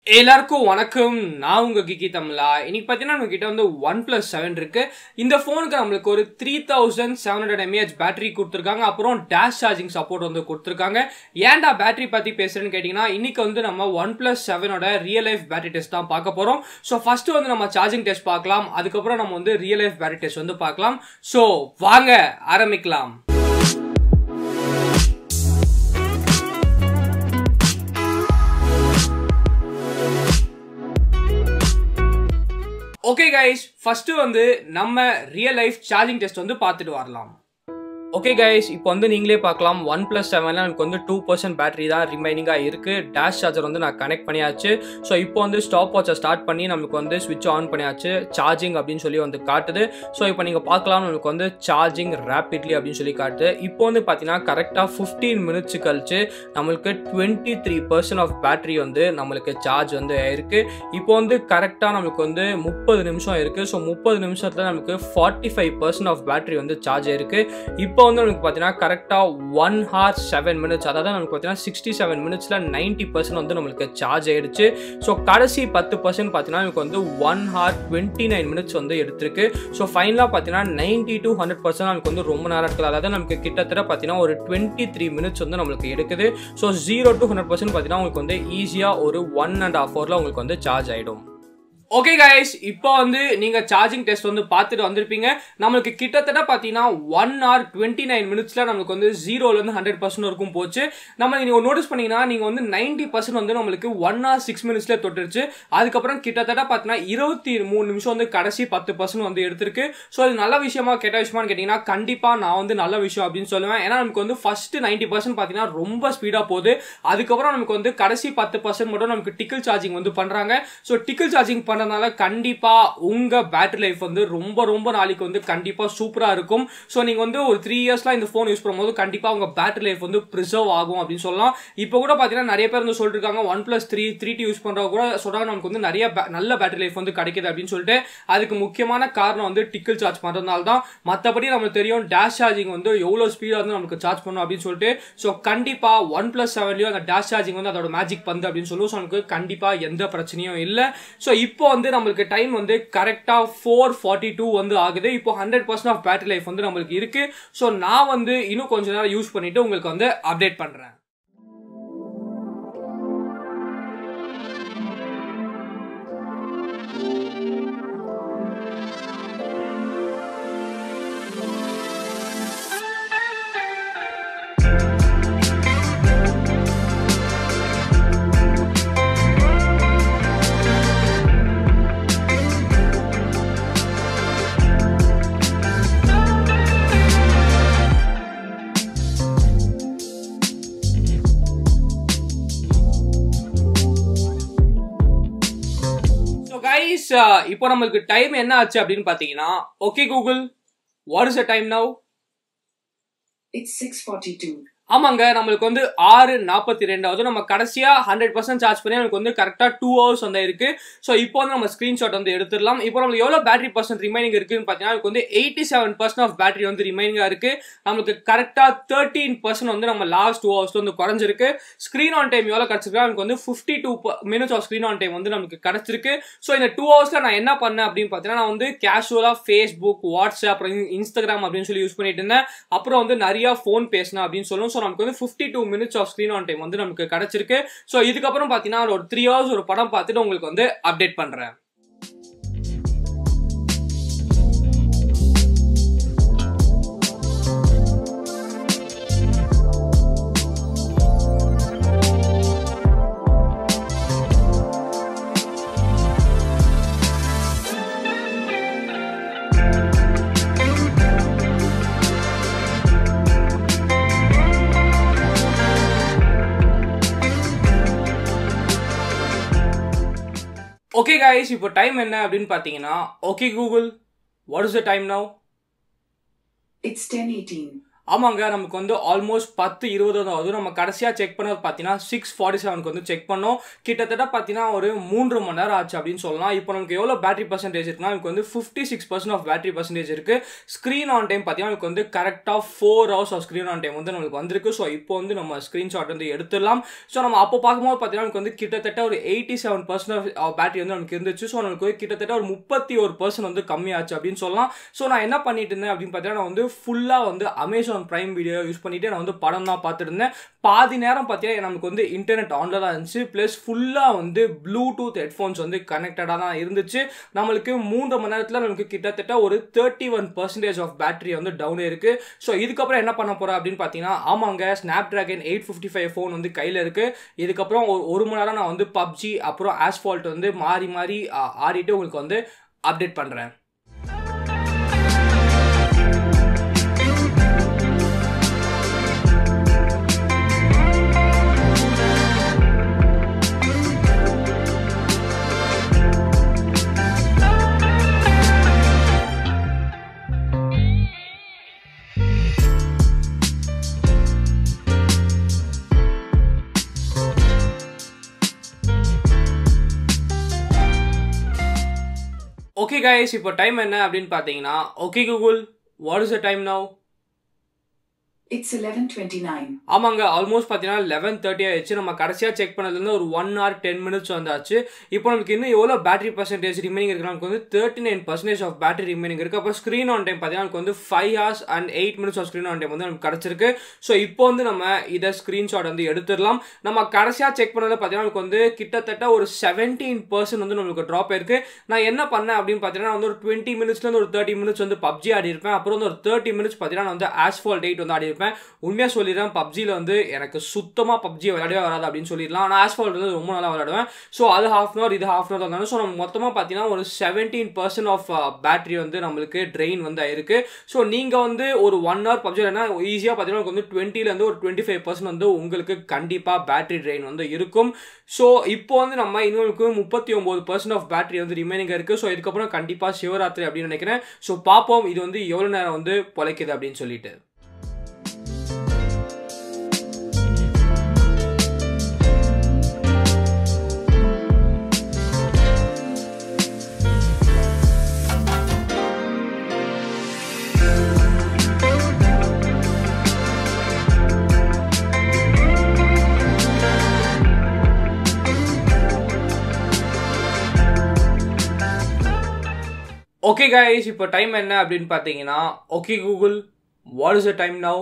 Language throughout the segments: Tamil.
எல்லாருக்கும் வணக்கம் நான் உங்க கிக்கி தமிழா இன்னைக்கு பார்த்தீங்கன்னா நம்ம கிட்ட வந்து ஒன் பிளஸ் செவன் இருக்கு இந்த ஃபோனுக்கு நம்மளுக்கு ஒரு three thousand seven hundred mAh battery கொடுத்துருக்காங்க அப்புறம் டேஷ் சார்ஜிங் சப்போர்ட் வந்து கொடுத்துருக்காங்க ஏன்டா பேட்டரி பத்தி பேசுறேன்னு கேட்டீங்கன்னா இன்னைக்கு வந்து நம்ம ஒன் பிளஸ் செவனோட ரியல் லைஃப் பேட்டரி டெஸ்ட் தான் பார்க்க போறோம் ஸோ ஃபர்ஸ்ட் வந்து நம்ம சார்ஜிங் டெஸ்ட் பார்க்கலாம் அதுக்கப்புறம் நம்ம வந்து ரியல் லைஃப் பேட்டரி டெஸ்ட் வந்து பார்க்கலாம் ஸோ வாங்க ஆரம்பிக்கலாம் ஓகே கைஸ் ஃபர்ஸ்ட் வந்து நம்ம ரியல் லைஃப் சார்ஜிங் டெஸ்ட் வந்து பார்த்துட்டு வரலாம் ஓகே கைஸ் இப்போ வந்து நீங்களே பார்க்கலாம் ஒன் ப்ளஸ் செவனில் எனக்கு வந்து டூ பர்சன்ட் பேட்டரி தான் ரிமைனிங்காக இருக்குது டேஷ் சார்ஜர் வந்து நான் கனெக்ட் பண்ணியாச்சு ஸோ இப்போ வந்து ஸ்டாப் வாட்சை ஸ்டார்ட் பண்ணி நமக்கு வந்து ஸ்விட்ச் ஆன் பண்ணியாச்சு சார்ஜிங் அப்படின்னு சொல்லி வந்து காட்டுது ஸோ இப்போ நீங்கள் பார்க்கலாம் நமக்கு வந்து சார்ஜிங் ரேப்பிட்லி அப்படின்னு சொல்லி காட்டுது இப்போ வந்து பார்த்தீங்கன்னா கரெக்டாக ஃபிஃப்டீன் மினிட்ஸ் கழிச்சு நம்மளுக்கு twenty three percent of battery வந்து நம்மளுக்கு சார்ஜ் வந்து இருக்குது இப்போ வந்து கரெக்டாக நமக்கு வந்து முப்பது நிமிஷம் இருக்குது ஸோ முப்பது நிமிஷத்தில் நமக்கு forty five percent of battery வந்து சார்ஜ் இருக்குது இப்போ வந்து நமக்கு பார்த்தீங்கன்னா கரெக்டாக ஒன் ஹார் செவன் மினிட்ஸ் அதாவது நமக்கு பார்த்தீங்கன்னா சிக்ஸ்டி செவன் மினிட்ஸில் நைன்ட்டி பர்சன்ட் வந்து நம்மளுக்கு சார்ஜ் ஆயிடுச்சு ஸோ கடைசி பத்து பர்சன்ட் பார்த்தீங்கன்னா நமக்கு வந்து one hour twenty nine minutes வந்து எடுத்திருக்கு ஸோ ஃபைனலாக பார்த்தீங்கன்னா நைன்ட்டி டு ஹண்ட்ரட் பர்சன்ட் நமக்கு வந்து ரொம்ப நேரம் இருக்குது அதாவது நமக்கு கிட்டத்தட்ட பார்த்தீங்கன்னா ஒரு டுவெண்ட்டி த்ரீ மினிட்ஸ் வந்து நம்மளுக்கு எடுக்குது so zero to hundred percent பார்த்தீங்கன்னா உங்களுக்கு வந்து ஈஸியாக ஒரு ஒன் அண்ட் ஹாஃப் ஹவரில் உங்களுக்கு வந்து சார்ஜ் ஆகிடும் ஓகே கைஸ் இப்போ வந்து நீங்க சார்ஜிங் டெஸ்ட் வந்து பார்த்துட்டு வந்திருப்பீங்க நம்மளுக்கு கிட்டத்தட்ட பார்த்தீங்கன்னா ஒன் ஹவர் டுவெண்ட்டி நைன் மினிட்ஸ்ல நமக்கு வந்து ஜீரோல இருந்து ஹண்ட்ரட் பர்சன்ட் வரைக்கும் போச்சு நம்ம நீங்க நோட்டீஸ் பண்ணீங்கன்னா நீங்க வந்து நைன்டி பர்சன்ட் வந்து நம்மளுக்கு ஒன் ஹவர் சிக்ஸ் மினிட்ஸ்ல தொட்டுருச்சு அதுக்கப்புறம் கிட்டத்தட்ட பார்த்தீங்கன்னா இருபத்தி மூணு நிமிஷம் வந்து கடைசி பத்து பர்சன்ட் வந்து எடுத்திருக்கு ஸோ அது நல்ல விஷயமா கெட்ட விஷயமான்னு கேட்டீங்கன்னா கண்டிப்பா நான் வந்து நல்ல விஷயம் அப்படின்னு சொல்லுவேன் ஏன்னா நமக்கு வந்து ஃபர்ஸ்ட் நைன்டி பர்சன்ட் பார்த்தீங்கன்னா ரொம்ப ஸ்பீடா போகுது அதுக்கப்புறம் நமக்கு வந்து கடைசி பத்து பர்சன்ட் மட்டும் நமக்கு டிக்கிள் சார்ஜிங் வந்து பண்றாங்க ஸோ டிக்கிள் சார்ஜிங் பண்ணதுனால கண்டிப்பா உங்க பேட்டரி லைஃப் வந்து ரொம்ப ரொம்ப நாளைக்கு வந்து கண்டிப்பா சூப்பரா இருக்கும் ஸோ நீங்க வந்து ஒரு த்ரீ இயர்ஸ்லாம் இந்த ஃபோன் யூஸ் பண்ணும்போது கண்டிப்பா உங்க பேட்டரி லைஃப் வந்து ப்ரிசர்வ் ஆகும் அப்படின்னு சொல்லலாம் இப்போ கூட பாத்தீங்கன்னா நிறைய பேர் வந்து சொல்லிட்டு இருக்காங்க OnePlus three three T use பண்றவங்க கூட சொல்றாங்க நமக்கு வந்து நிறைய ba- நல்ல பேட்டரி லைஃப் வந்து கிடைக்குது அப்படின்னு சொல்லிட்டு அதுக்கு முக்கியமான காரணம் வந்து டிக்கிள் சார்ஜ் பண்றதுனால தான் மற்றபடி நமக்கு தெரியும் டேஷ் சார்ஜிங் வந்து எவ்வளவு ஸ்பீடா வந்து நமக்கு சார்ஜ் பண்ணும் அப்படின்னு சொல்லிட்டு ஸோ கண்டிப்பா ஒன் பிளஸ் செவன்லயும் அந்த டேஷ் சார்ஜிங் வந்து அதோட மேஜிக் பந்து அப்படின்னு சொல்லுவோம் ஸோ நமக்கு கண்டிப்பா எந்த பிரச்சனையும் இல்லை ஸோ இப்போ வந்து நம்மளுக்கு டைம் வந்து கரெக்டா ஃபோர் ஃபார்ட்டி டூ வந்து ஆகுது இப்போ hundred percent of battery life வந்து நம்மளுக்கு இருக்கு ஸோ நான் வந்து இன்னும் கொஞ்ச நேரம் யூஸ் பண்ணிட்டு உங்களுக்கு வந்து அப்டேட் பண்றேன் ஸோ கைஸ் இப்போ நம்மளுக்கு டைம் என்ன ஆச்சு அப்படின்னு பார்த்தீங்கன்னா okay Google what is the time now It's 642. ஆமாங்க நம்மளுக்கு வந்து ஆறு நாற்பத்தி ரெண்டாவது நம்ம கடைசியா ஹண்ட்ரட் பர்சன்ட் சார்ஜ் பண்ணி நமக்கு வந்து கரெக்டா டூ ஹவர்ஸ் வந்து இருக்கு ஸோ இப்போ வந்து நம்ம ஸ்கிரீன்ஷாட் வந்து எடுத்துடலாம் இப்போ நம்மளுக்கு எவ்வளோ பேட்டரி பர்சன்ட் ரிமைனிங் இருக்குன்னு பார்த்தீங்கன்னா நமக்கு வந்து eighty seven percent of battery வந்து ரிமைனிங்கா இருக்கு நமக்கு கரெக்டா தேர்ட்டீன் பர்சன்ட் வந்து நம்ம லாஸ்ட் டூ ஹவர்ஸ் வந்து குறைஞ்சிருக்கு ஸ்க்ரீன் ஆன் டைம் எவ்வளோ கிடைச்சிருக்கு நமக்கு வந்து fifty two minutes of screen on time வந்து நமக்கு கிடைச்சிருக்கு ஸோ இந்த டூ ஹவர்ஸ்ல நான் என்ன பண்ணேன் அப்படின்னு பார்த்தீங்கன்னா நான் வந்து கேஷுவலாக ஃபேஸ்புக் வாட்ஸ்அப் அப்புறம் இன்ஸ்டாகிராம் அப்படின்னு சொல்லி யூஸ் பண்ணிட்டு இருந்தேன் அப்புறம் வந்து நிறைய ஃபோன் பேசினேன் அப்படின்னு சொல்லுவோம் ஸோ நமக்கு வந்து fifty two minutes of screen on time வந்து நமக்கு கிடைச்சிருக்கு ஸோ இதுக்கப்புறம் பார்த்தீங்கன்னா ஒரு த்ரீ ஹவர்ஸ் ஒரு படம் பார்த்துட்டு உங்களுக்கு வந்து அப்டேட் பண்ணுறேன் ஓகே guys இப்போ டைம் என்ன அப்படின்னு பார்த்தீங்கன்னா okay Google what is the time now It's 1018. ஆமாங்க நமக்கு வந்து ஆல்மோஸ்ட் பத்து இருபது வந்து ஆகுது நம்ம கடைசியாக செக் பண்ணது பார்த்தீங்கன்னா சிக்ஸ் ஃபார்ட்டி செவனுக்கு வந்து செக் பண்ணோம் கிட்டத்தட்ட பார்த்தீங்கன்னா ஒரு மூன்று மணி நேரம் ஆச்சு அப்படின்னு சொல்லலாம் இப்போ நமக்கு எவ்வளோ பேட்டரி பர்சன்டேஜ் இருக்குன்னா நமக்கு வந்து fifty six percent of battery percentage இருக்குது ஸ்க்ரீன் ஆன் டைம் பார்த்தீங்கன்னா நமக்கு வந்து கரெக்டாக four hours of screen on time வந்து நமக்கு வந்திருக்கு ஸோ இப்போ வந்து நம்ம ஸ்க்ரீன்ஷாட் வந்து எடுத்துடலாம் ஸோ நம்ம அப்போ பார்க்கும்போது பார்த்தீங்கன்னா நமக்கு வந்து கிட்டத்தட்ட ஒரு eighty seven percent of battery வந்து நமக்கு இருந்துச்சு ஸோ நமக்கு வந்து கிட்டத்தட்ட ஒரு முப்பத்தி ஒரு பர்சன்ட் வந்து கம்மியாச்சு அப்படின்னு சொல்லலாம் ஸோ நான் என்ன பண்ணிட்டு இருந்தேன் அப்படின்னு பார்த்தீங்கன்னா நான் வந்து ஃபுல்லாக வந்து அமேசான் ப்ரைம் வீடியோ யூஸ் பண்ணிட்டு நான் வந்து படம் தான் பார்த்துட்டு இருந்தேன் பாதி நேரம் பார்த்தீங்கன்னா நமக்கு வந்து இன்டர்நெட் ஆன்ல தான் இருந்துச்சு ப்ளஸ் ஃபுல்லாக வந்து ப்ளூடூத் ஹெட்ஃபோன்ஸ் வந்து கனெக்டடாக தான் இருந்துச்சு நம்மளுக்கு மூன்று மணி நேரத்தில் நமக்கு கிட்டத்தட்ட ஒரு thirty one percentage of battery வந்து டவுன் இருக்கு ஸோ இதுக்கப்புறம் என்ன பண்ண போகிறேன் அப்படின்னு பார்த்தீங்கன்னா ஆமாங்க Snapdragon eight fifty five phone வந்து கையில் இருக்கு இதுக்கப்புறம் ஒரு ஒரு மணி நேரம் நான் வந்து பப்ஜி அப்புறம் ஆஸ்பால்ட் வந்து மாறி மாறி ஆ, ஆடிட்டு உங்களுக்கு வந்து அப்டேட் பண்ணுறேன் ஓகே கைஸ் இப்போ டைம் என்ன அப்படின்னு பார்த்தீங்கன்னா okay Google what is the time now It's 11:29. ஆமாங்க ஆல்மோஸ்ட் பார்த்தீங்கன்னா லெவன் தேர்ட்டி ஆயிடுச்சு நம்ம கடைசியாக செக் பண்ணதுலேருந்து ஒரு ஒன் ஹவர் டென் மினிட்ஸ் வந்தாச்சு இப்போ நமக்கு இன்னும் எவ்வளோ பேட்டரி பர்சன்டேஜ் ரிமைனிங் இருக்கு நமக்கு வந்து thirty nine percentage of battery remaining இருக்கு அப்புறம் ஸ்க்ரீன் ஆன் டைம் பார்த்தீங்கன்னா நமக்கு வந்து five hours and eight minutes of screen on time வந்து நமக்கு கிடச்சிருக்கு ஸோ இப்போ வந்து நம்ம இதை ஸ்க்ரீன்ஷாட் வந்து எடுத்துடலாம் நம்ம கடைசியாக செக் பண்ணது பார்த்தீங்கன்னா நமக்கு வந்து கிட்டத்தட்ட ஒரு செவன்டீன் பர்சன்ட் வந்து நமக்கு ட்ராப் ஆயிருக்கு நான் என்ன பண்ணேன் அப்படின்னு பார்த்தீங்கன்னா நான் வந்து ஒரு டுவெண்ட்டி மினிட்ஸ்லேருந்து ஒரு தேர்ட்டி மினிட்ஸ் வந்து பப்ஜி ஆடி இருப்பேன் அப்புறம் வந்து ஒரு தேர்ட்டி மினிட்ஸ் பார்த்தீங்கன்னா நான் வந்து ஆஸ்பால் டேட் வந்து ஆடி இருப்பேன் உண்மையாக சொல்லிடுறேன் பப்ஜியில் வந்து எனக்கு சுத்தமாக பப்ஜி விளையாடவே வராது அப்படின்னு சொல்லிடலாம் ஆனால் ஆஸ்பால் வந்து ரொம்ப நல்லா விளையாடுவேன் ஸோ அது ஹாஃப் அன் அவர் இது ஹாஃப் அன் அவர் இருந்தாலும் ஸோ நம்ம மொத்தமாக பார்த்தீங்கன்னா ஒரு செவன்டீன் பர்சன்ட் ஆஃப் பேட்டரி வந்து நம்மளுக்கு ட்ரெயின் வந்து ஆயிருக்கு ஸோ நீங்கள் வந்து ஒரு ஒன் ஹவர் பப்ஜி இல்லைனா ஈஸியாக பார்த்தீங்கன்னா உங்களுக்கு வந்து டுவெண்ட்டிலேருந்து ஒரு டுவெண்ட்டி ஃபைவ் பர்சன்ட் வந்து உங்களுக்கு கண்டிப்பாக பேட்டரி ட்ரெயின் வந்து இருக்கும் ஸோ இப்போ வந்து நம்ம இன்னொருக்கு முப்பத்தி ஒம்பது பர்சன்ட் ஆஃப் பேட்டரி வந்து ரிமைனிங் இருக்குது ஸோ இதுக்கப்புறம் கண்டிப்பாக சிவராத்திரி அப்படின்னு நினைக்கிறேன் ஸோ பார்ப்போம் இது வந்து எவ்வளோ நேரம் வந்து பொழைக்குது அப்படின்னு சொல்லிட்டு ஓகே கைஸ் இப்போ டைம் என்ன அப்படின்னு பார்த்தீங்கன்னா okay Google what is the time now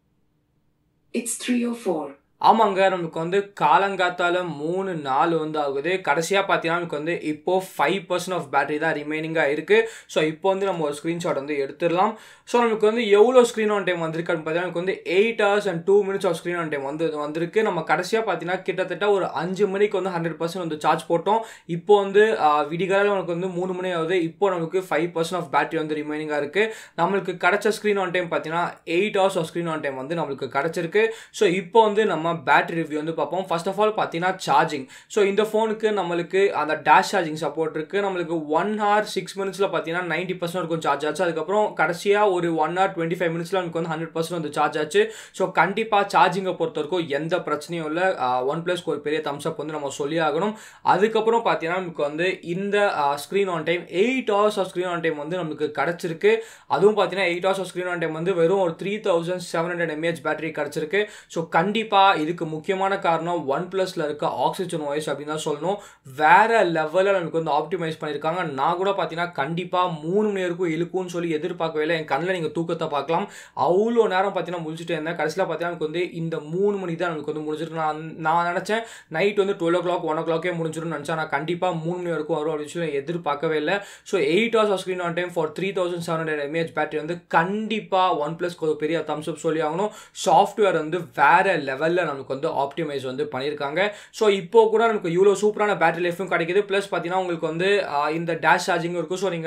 It's 3:04. ஆமாங்க நமக்கு வந்து காலங்காத்தால மூணு நாலு வந்து ஆகுது கடைசியாக பார்த்தீங்கன்னா நமக்கு வந்து இப்போ ஃபைவ் பர்சன்ட் ஆஃப் பேட்டரி தான் ரிமைனிங்காக இருக்குது ஸோ இப்போ வந்து நம்ம ஒரு ஸ்க்ரீன்ஷாட் வந்து எடுத்துடலாம் ஸோ நமக்கு வந்து எவ்வளோ ஸ்க்ரீன் ஆன் டைம் வந்திருக்கு அப்படின்னு பார்த்தீங்கன்னா நமக்கு வந்து eight hours and two minutes of screen on time வந்து வந்திருக்கு நம்ம கடைசியாக பார்த்தீங்கன்னா கிட்டத்தட்ட ஒரு அஞ்சு மணிக்கு வந்து ஹண்ட்ரட் பர்சன்ட் வந்து சார்ஜ் போட்டோம் இப்போ வந்து விடிகாலில் நமக்கு வந்து மூணு மணி ஆகுது இப்போ நமக்கு ஃபைவ் பர்சன்ட் ஆஃப் பேட்டரி வந்து ரிமைனிங்காக இருக்குது நம்மளுக்கு கிடைச்ச ஸ்க்ரீன் ஆன் டைம் பார்த்தீங்கன்னா eight hours of screen on time வந்து நம்மளுக்கு கிடச்சிருக்கு ஸோ இப்போ வந்து நம்ம பேட்டரி ரிவ்யூ வந்து பார்ப்போம் ஃபர்ஸ்ட் ஆஃப் ஆல் பார்த்தீங்கன்னா சார்ஜிங் ஸோ இந்த ஃபோனுக்கு நம்மளுக்கு அந்த டேஷ் சார்ஜிங் சப்போர்ட் இருக்குது நம்மளுக்கு ஒன் ஹவர் சிக்ஸ் மினிட்ஸில் பார்த்தீங்கன்னா நைன்ட்டி பர்சன்ட் இருக்கும் சார்ஜ் ஆச்சு அதுக்கப்புறம் கடைசியாக ஒரு ஒன் ஹவர் டுவெண்ட்டி ஃபைவ் மினிட்ஸில் நமக்கு வந்து ஹண்ட்ரட் பர்சன்ட் வந்து சார்ஜ் ஆச்சு ஸோ கண்டிப்பாக சார்ஜிங்கை பொறுத்த வரைக்கும் எந்த பிரச்சனையும் இல்லை ஒன் ப்ளஸ்க்கு ஒரு பெரிய தம்ஸ் அப் வந்து நம்ம சொல்லி ஆகணும் அதுக்கப்புறம் பார்த்தீங்கன்னா நமக்கு வந்து இந்த screen on time eight hours of screen on time வந்து நமக்கு கிடச்சிருக்கு அதுவும் பார்த்தீங்கன்னா eight hours of screen on time வந்து வெறும் ஒரு three thousand seven hundred mAh battery கிடச்சிருக்கு ஸோ கண்டிப்பாக இதுக்கு முக்கியமான காரணம் ஒன் ப்ளஸில் இருக்க ஆக்சிஜன் வாய்ஸ் அப்படின்னு தான் சொல்லணும் வேற லெவலில் நமக்கு வந்து ஆப்டிமைஸ் பண்ணியிருக்காங்க நான் கூட பார்த்தீங்கன்னா கண்டிப்பாக மூணு மணி வரைக்கும் இழுக்கும்னு சொல்லி எதிர்பார்க்கவே இல்லை என் கண்ணில் நீங்கள் தூக்கத்தை பார்க்கலாம் அவ்வளோ நேரம் பார்த்தீங்கன்னா முடிச்சுட்டு இருந்தேன் கடைசியில் பார்த்தீங்கன்னா எனக்கு வந்து இந்த மூணு மணி தான் எனக்கு வந்து முடிஞ்சிருக்கு நான் நான் நினச்சேன் நைட் வந்து டுவெல் ஓ கிளாக் ஒன் ஓ கிளாக்கே முடிஞ்சிடும் நினச்சேன் நான் கண்டிப்பாக மூணு மணி வரைக்கும் வரும் அப்படின்னு சொல்லி எதிர்பார்க்கவே இல்லை so eight hours of screen on time for three thousand seven hundred mAh battery வந்து கண்டிப்பாக ஒன் ப்ளஸ்க்கு ஒரு பெரிய தம்ஸ் அப் சொல்லி ஆகணும் சாஃப்ட்வேர் வந்து வேற லெவலில் நமக்கு வந்து ஆப்டிமைஸ் வந்து பண்ணியிருக்காங்க ஸோ இப்போ கூட நமக்கு இவ்வளோ சூப்பரான பேட்டரி லைஃபும் கிடைக்குது ப்ளஸ் பார்த்தீங்கன்னா உங்களுக்கு வந்து ஆஹ், இந்த டேஷ் சார்ஜிங்கும் இருக்கும் ஸோ நீங்கள்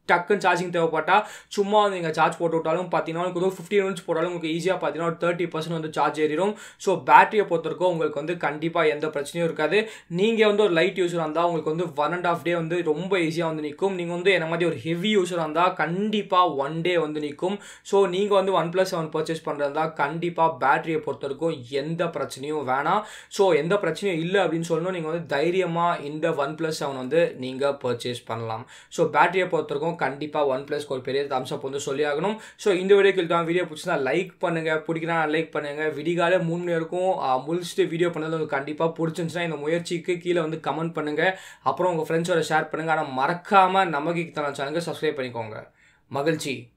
டக்குன்னு சார்ஜிங் தேவைப்பட்டா சும்மா வந்து நீங்கள் சார்ஜ் போட்டு விட்டாலும் பார்த்தீங்கன்னா உங்களுக்கு ஒரு ஃபிஃப்டி மினிட்ஸ் போட்டாலும் உங்களுக்கு ஈஸியாக பார்த்தீங்கன்னா ஒரு தேர்ட்டி பர்சன்ட் வந்து சார்ஜ் ஏறிடும் ஸோ பேட்டரியை பொறுத்தவரைக்கும் உங்களுக்கு வந்து கண்டிப்பாக எந்த பிரச்சனையும் இருக்காது நீங்கள் வந்து ஒரு லைட் யூஸராக இருந்தால் உங்களுக்கு வந்து ஒன் அண்ட் ஆஃப் டே வந்து ரொம்ப ஈஸியாக வந்து நிற்கும் நீங்கள் வந்து என்ன மாதிரி ஒரு ஹெவி யூஸராக இருந்தால் கண்டிப்பாக ஒன் டே வந்து நிற்கும் ஸோ நீங்கள் வந்து ஒன் ப்ளஸ் செவன் பர்ச்சேஸ் பண்ணுறதா கண்டிப்பாக பேட்டரியை பொறுத்தவரைக்கும் எந்த பிரச்சனையும் வேணாம் ஸோ எந்த பிரச்சனையும் இல்லை அப்படின்னு சொல்லணும் நீங்கள் வந்து தைரியமாக இந்த ஒன் ப்ளஸ் செவன் வந்து நீங்கள் பர்ச்சேஸ் பண்ணலாம் ஸோ பேட்டரியை பொறுத்தவரைக்கும் கண்டிப்பாக ஒன் ப்ளஸ்க்கு ஒரு பெரிய தம்ஸ் அப் வந்து சொல்லி ஆகணும் ஸோ இந்த வீடியோக்கு தான் வீடியோ பிடிச்சிருந்தா லைக் பண்ணுங்கள் பிடிக்கிறா லைக் பண்ணுங்கள் விடிகால மூணு மணி வரைக்கும் ஆ, முடிச்சுட்டு வீடியோ பண்ணது உங்களுக்கு கண்டிப்பாக பிடிச்சிருந்துச்சுன்னா இந்த முயற்சிக்கு கீழே வந்து கமெண்ட் பண்ணுங்கள் அப்புறம் உங்கள் ஃப்ரெண்ட்ஸோட ஷேர் பண்ணுங்கள் ஆனால் மறக்காமல் நமக்கு தன சேனலுக்கு சப்ஸ்கிரைப் பண்ணிக்கோங்க மகிழ்ச்சி